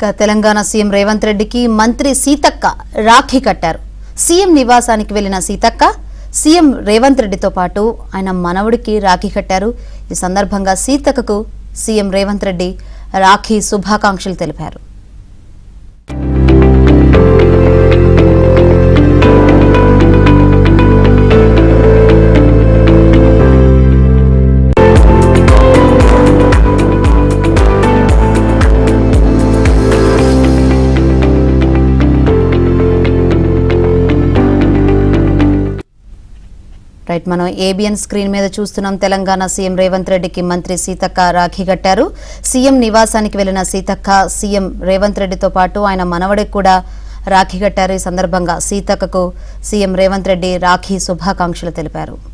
ఇక తెలంగాణ సీఎం రేవంత్ రెడ్డికి మంత్రి సీతక్క రాఖీ కట్టారు సీఎం నివాసానికి వెళ్లిన సీతక్క సీఎం రేవంత్ రెడ్డితో పాటు ఆయన మనవుడికి రాఖీ కట్టారు ఈ సందర్భంగా సీతక్కకు సీఎం రేవంత్ రెడ్డి రాఖీ శుభాకాంక్షలు తెలిపారు రైట్ మనం ఏబిఎన్ స్క్రీన్ మీద చూస్తున్నాం తెలంగాణ సీఎం రేవంత్ రెడ్డికి మంత్రి సీతక్క రాఖీ కట్టారు సీఎం నివాసానికి వెళ్లిన సీతక్క సీఎం రేవంత్ రెడ్డితో పాటు ఆయన మనవడికి కూడా రాఖీ కట్టారు ఈ సందర్భంగా సీతక్కకు సీఎం రేవంత్ రెడ్డి రాఖీ శుభాకాంక్షలు తెలిపారు